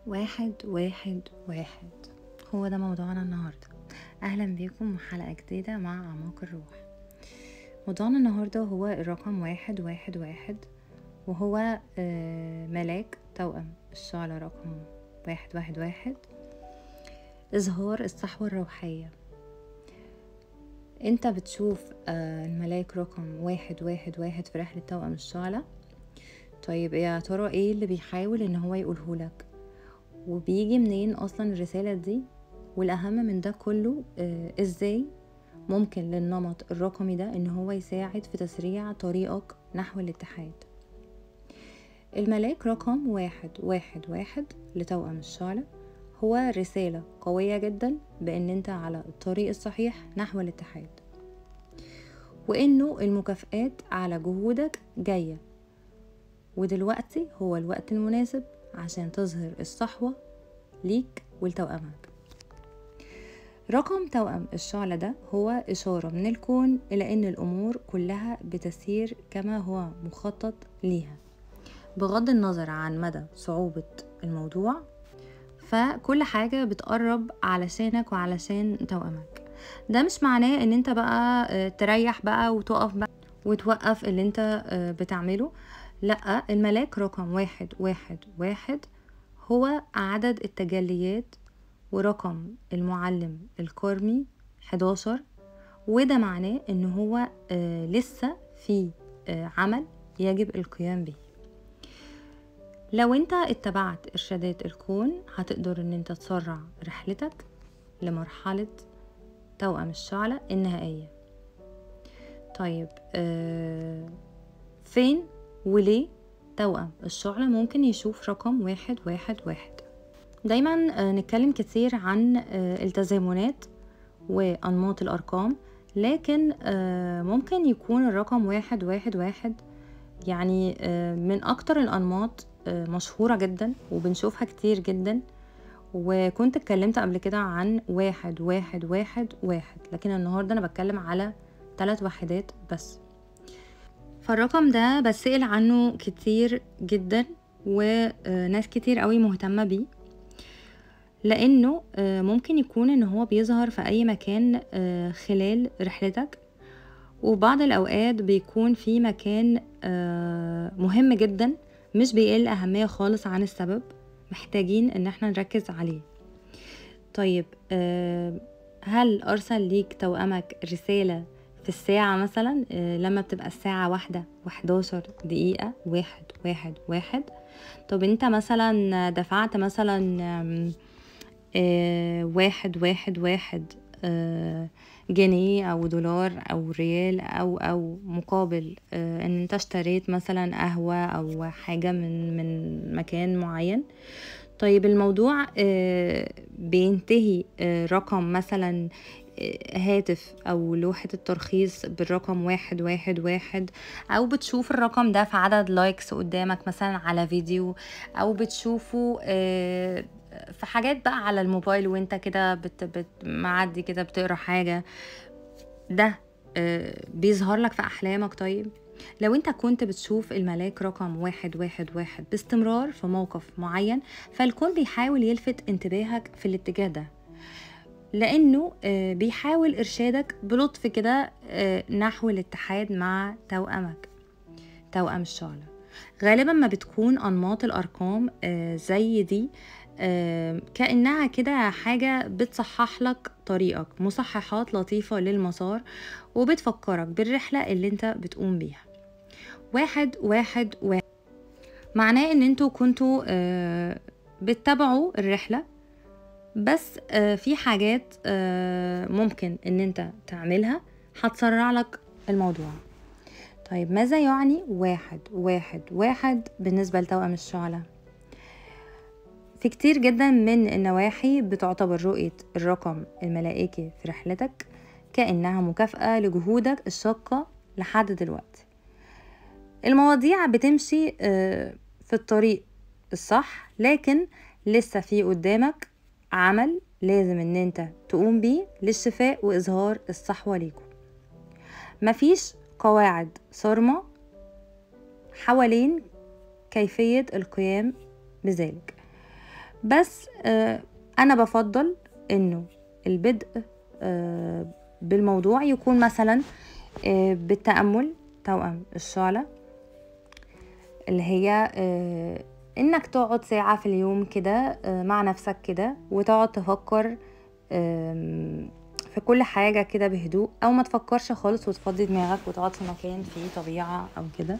واحد واحد واحد هو ده موضوعنا النهاردة أهلا بيكم حلقة جديدة مع أعماق الروح موضوعنا النهاردة هو الرقم واحد واحد واحد وهو آه، ملاك توأم الشعلة رقم واحد واحد واحد إظهار الصحوة الروحية انت بتشوف آه، الملاك رقم واحد واحد واحد في رحلة توأم الشعلة طيب يا ترى ايه اللي بيحاول ان هو يقوله لك وبيجي منين اصلا الرسالة دي والاهم من ده كله آه ازاي ممكن للنمط الرقمي ده ان هو يساعد في تسريع طريقك نحو الاتحاد الملاك رقم واحد واحد واحد لتوأم الشعلة هو رسالة قوية جدا بان انت على الطريق الصحيح نحو الاتحاد وانه المكافآت على جهودك جاية ودلوقتي هو الوقت المناسب عشان تظهر الصحوة ليك ولتوأمك رقم توأم الشعلة ده هو إشارة من الكون إلى أن الأمور كلها بتسير كما هو مخطط ليها بغض النظر عن مدى صعوبة الموضوع فكل حاجة بتقرب علشانك وعلشان توأمك ده مش معناه ان انت بقى آه، تريح بقى وتقف بقى وتوقف اللي انت آه، بتعمله لا الملاك رقم واحد واحد واحد هو عدد التجليات ورقم المعلم الكرمي 11 وده معناه ان هو آه لسه في آه عمل يجب القيام به لو انت اتبعت ارشادات الكون هتقدر ان انت تسرع رحلتك لمرحلة توأم الشعلة النهائية طيب آه فين وليه توأم الشعلة ممكن يشوف رقم واحد واحد واحد دايما آه، نتكلم كتير عن آه، التزامنات وأنماط الأرقام لكن آه، ممكن يكون الرقم واحد واحد واحد يعني آه، من أكتر الأنماط آه، مشهورة جدا وبنشوفها كتير جدا وكنت اتكلمت قبل كده عن واحد واحد واحد واحد لكن النهاردة أنا بتكلم على ثلاث وحدات بس فالرقم ده بسأل عنه كتير جدا وناس كتير قوي مهتمة بيه لانه آه، ممكن يكون ان هو بيظهر في اي مكان آه، خلال رحلتك وبعض الاوقات بيكون في مكان آه، مهم جدا مش بيقل اهمية خالص عن السبب محتاجين ان احنا نركز عليه طيب آه، هل ارسل ليك توأمك رسالة في الساعة مثلا آه، لما بتبقى الساعة واحدة وحداشر دقيقة واحد واحد واحد طب انت مثلا دفعت مثلا آم، آه، واحد واحد واحد آه، جنيه او دولار او ريال او او مقابل آه، ان انت اشتريت مثلا قهوة او حاجة من من مكان معين طيب الموضوع آه، بينتهي آه، رقم مثلا آه، هاتف او لوحة الترخيص بالرقم واحد واحد واحد او بتشوف الرقم ده في عدد لايكس قدامك مثلا على فيديو او بتشوفه آه، في حاجات بقى على الموبايل وانت كده بت بت معدي كده بتقرا حاجة ده آه، بيظهر لك في أحلامك طيب لو انت كنت بتشوف الملاك رقم واحد واحد واحد باستمرار في موقف معين فالكون بيحاول يلفت انتباهك في الاتجاه ده لانه آه، بيحاول ارشادك بلطف كده آه، نحو الاتحاد مع توأمك توأم الشعلة غالبا ما بتكون أنماط الأرقام آه، زي دي آه، كأنها كده حاجة بتصحح لك طريقك مصححات لطيفة للمسار وبتفكرك بالرحلة اللي انت بتقوم بيها واحد واحد واحد معناه ان انتوا كنتوا آه، بتتابعوا الرحلة بس آه، في حاجات آه، ممكن ان انت تعملها هتسرع لك الموضوع طيب ماذا يعني واحد واحد واحد بالنسبة لتوأم الشعلة في كتير جدا من النواحي بتعتبر رؤية الرقم الملائكي في رحلتك كأنها مكافأة لجهودك الشاقة لحد دلوقتي المواضيع بتمشي آه، في الطريق الصح لكن لسه في قدامك عمل لازم ان انت تقوم بيه للشفاء واظهار الصحوة ليكم مفيش قواعد صارمة حوالين كيفية القيام بذلك بس آه، انا بفضل انه البدء آه، بالموضوع يكون مثلا آه، بالتأمل توأم الشعلة اللي هي آه، انك تقعد ساعة في اليوم كده آه، مع نفسك كده وتقعد تفكر آم، في كل حاجة كده بهدوء او ما تفكرش خالص وتفضي دماغك وتقعد في مكان فيه طبيعة او كده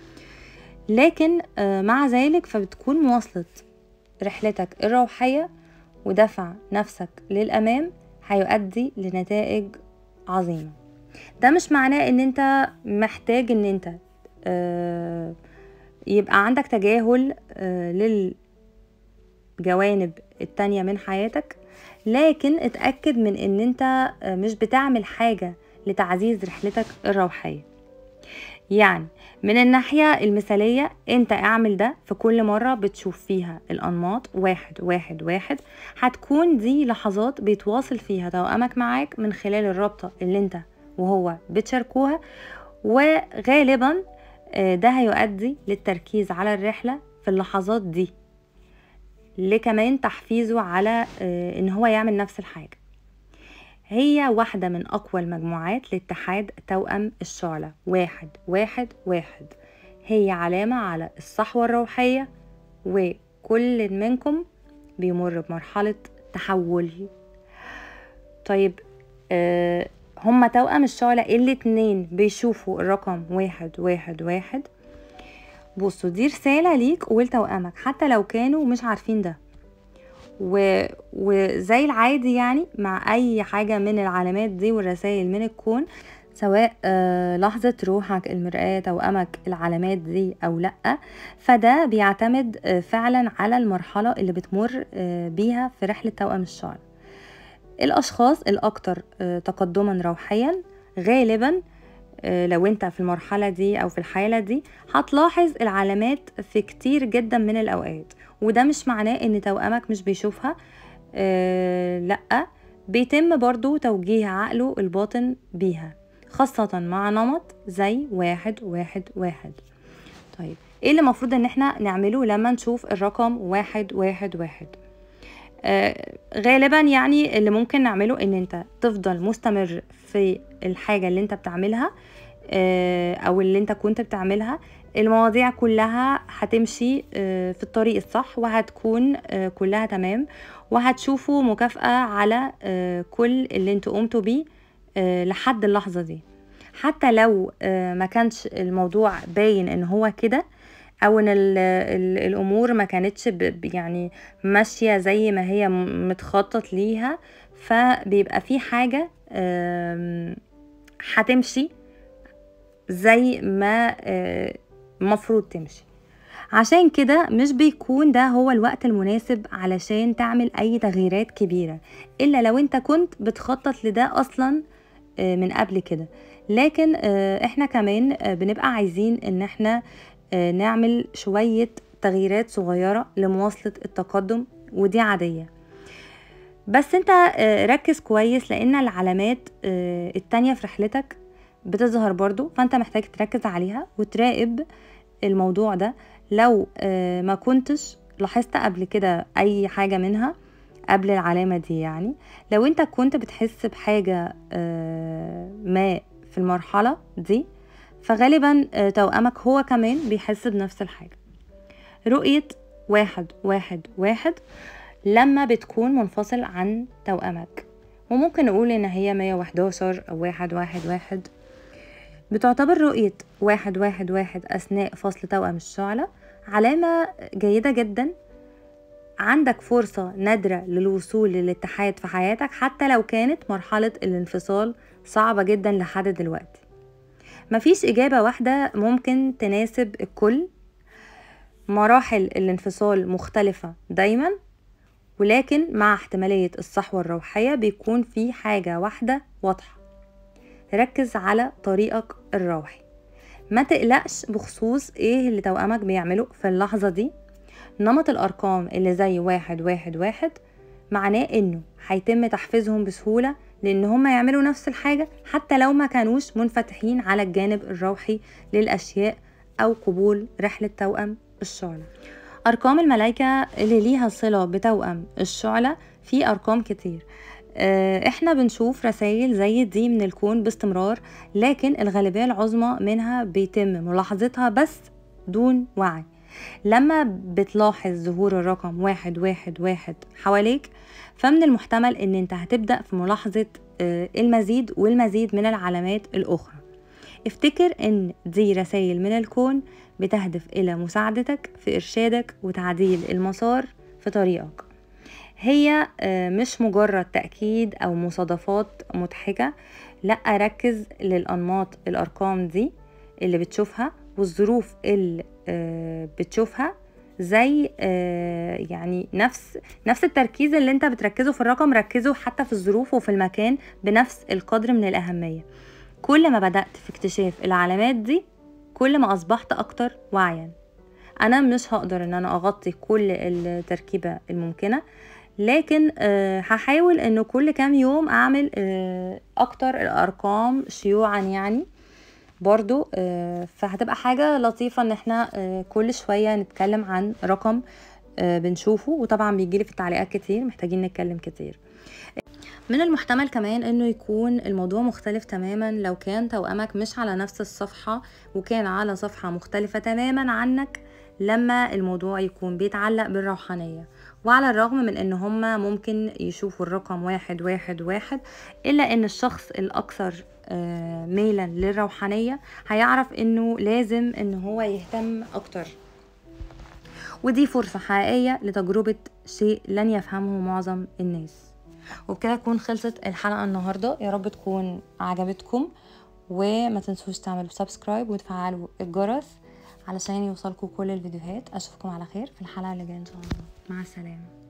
لكن آه، مع ذلك فبتكون مواصلة رحلتك الروحية ودفع نفسك للأمام هيؤدي لنتائج عظيمة ده مش معناه ان انت محتاج ان انت آه، يبقى عندك تجاهل آه، للجوانب التانية من حياتك لكن اتأكد من ان انت آه، مش بتعمل حاجة لتعزيز رحلتك الروحية يعني من الناحية المثالية انت اعمل ده في كل مرة بتشوف فيها الأنماط واحد واحد واحد هتكون دي لحظات بيتواصل فيها توأمك معاك من خلال الرابطة اللي انت وهو بتشاركوها وغالبا آه، ده هيؤدي للتركيز على الرحلة في اللحظات دي لكمان تحفيزه على آه، ان هو يعمل نفس الحاجة هي واحدة من أقوى المجموعات لاتحاد توأم الشعلة واحد واحد واحد هي علامة على الصحوة الروحية وكل منكم بيمر بمرحلة تحول طيب آه هما توأم الشعلة الاتنين بيشوفوا الرقم واحد واحد واحد بصوا دي رسالة ليك ولتوأمك حتى لو كانوا مش عارفين ده و... وزي العادي يعني مع أي حاجة من العلامات دي والرسائل من الكون سواء آه، لحظة روحك المرآة توأمك العلامات دي أو لأ فده بيعتمد آه، فعلا على المرحلة اللي بتمر آه، بيها في رحلة توأم الشعر الأشخاص الأكثر آه، تقدما روحيا غالبا آه، لو انت في المرحلة دي أو في الحالة دي هتلاحظ العلامات في كتير جدا من الأوقات وده مش معناه ان توأمك مش بيشوفها آه لأ بيتم برضو توجيه عقله الباطن بيها خاصة مع نمط زي واحد واحد واحد طيب ايه اللي المفروض ان احنا نعمله لما نشوف الرقم واحد واحد واحد آه غالبا يعني اللي ممكن نعمله ان انت تفضل مستمر في الحاجة اللي انت بتعملها آه او اللي انت كنت بتعملها المواضيع كلها هتمشي آه في الطريق الصح وهتكون آه كلها تمام وهتشوفوا مكافأة على آه كل اللي انتوا قمتوا بيه آه لحد اللحظة دي حتى لو آه ما كانش الموضوع باين ان هو كده او ان ال ال الامور ما كانتش ب- ب- يعني ماشيه زي ما هي م- متخطط ليها فبيبقى في حاجه آم، هتمشي زي ما آه، مفروض تمشي عشان كده مش بيكون ده هو الوقت المناسب علشان تعمل اي تغييرات كبيرة الا لو انت كنت بتخطط لده اصلا آه، من قبل كده لكن آه، احنا كمان آه، بنبقى عايزين ان احنا آه، نعمل شوية تغييرات صغيرة لمواصلة التقدم ودي عادية بس انت آه، ركز كويس لان العلامات آه، التانية في رحلتك بتظهر برضو فانت محتاج تركز عليها وتراقب الموضوع ده لو آه، ما كنتش لاحظت قبل كده اي حاجة منها قبل العلامة دي يعني لو انت كنت بتحس بحاجة آه، ما في المرحلة دي فغالبا آه، توأمك هو كمان بيحس بنفس الحاجة رؤية واحد واحد واحد لما بتكون منفصل عن توأمك وممكن نقول ان هي 111 او واحد واحد واحد بتعتبر رؤية واحد واحد واحد أثناء فصل توأم الشعلة علامة جيدة جدا عندك فرصة نادرة للوصول للاتحاد في حياتك حتى لو كانت مرحلة الانفصال صعبة جدا لحد دلوقتي مفيش إجابة واحدة ممكن تناسب الكل مراحل الانفصال مختلفة دايما ولكن مع احتمالية الصحوة الروحية بيكون في حاجة واحدة واضحة ركز على طريقك الروحي ما تقلقش بخصوص ايه اللي توأمك بيعمله في اللحظة دي نمط الأرقام اللي زي واحد واحد واحد معناه انه هيتم تحفيزهم بسهولة لان هم يعملوا نفس الحاجة حتى لو ما كانوش منفتحين على الجانب الروحي للأشياء أو قبول رحلة توأم الشعلة أرقام الملايكة اللي ليها صلة بتوأم الشعلة في أرقام كتير آه، احنا بنشوف رسائل زي دي من الكون باستمرار لكن الغالبية العظمى منها بيتم ملاحظتها بس دون وعي لما بتلاحظ ظهور الرقم واحد واحد واحد حواليك فمن المحتمل ان انت هتبدأ في ملاحظة آه، المزيد والمزيد من العلامات الأخرى افتكر ان دي رسائل من الكون بتهدف الى مساعدتك في ارشادك وتعديل المسار في طريقك هي آه، مش مجرد تأكيد أو مصادفات مضحكة لأ ركز للأنماط الأرقام دي اللي بتشوفها والظروف اللي آه، بتشوفها زي آه، يعني نفس نفس التركيز اللي انت بتركزه في الرقم ركزه حتى في الظروف وفي المكان بنفس القدر من الأهمية كل ما بدأت في اكتشاف العلامات دي كل ما أصبحت أكتر وعيا أنا مش هقدر إن أنا أغطي كل التركيبة الممكنة لكن آه، هحاول إنه كل كام يوم أعمل آه، أكتر الأرقام شيوعا يعني برضو آه، فهتبقى حاجة لطيفة إن احنا آه، كل شوية نتكلم عن رقم آه، بنشوفه وطبعا بيجيلي في التعليقات كتير محتاجين نتكلم كتير من المحتمل كمان انه يكون الموضوع مختلف تماما لو كان توأمك مش على نفس الصفحة وكان على صفحة مختلفة تماما عنك لما الموضوع يكون بيتعلق بالروحانية وعلى الرغم من ان هما ممكن يشوفوا الرقم واحد واحد واحد الا ان الشخص الاكثر آه، ميلا للروحانية هيعرف انه لازم ان هو يهتم اكتر ودي فرصة حقيقية لتجربة شيء لن يفهمه معظم الناس وبكده تكون خلصت الحلقة النهاردة يا رب تكون عجبتكم وما تنسوش تعملوا سبسكرايب وتفعلوا الجرس علشان يوصلكم كل الفيديوهات اشوفكم على خير في الحلقة اللي جاية ان شاء الله مع السلامة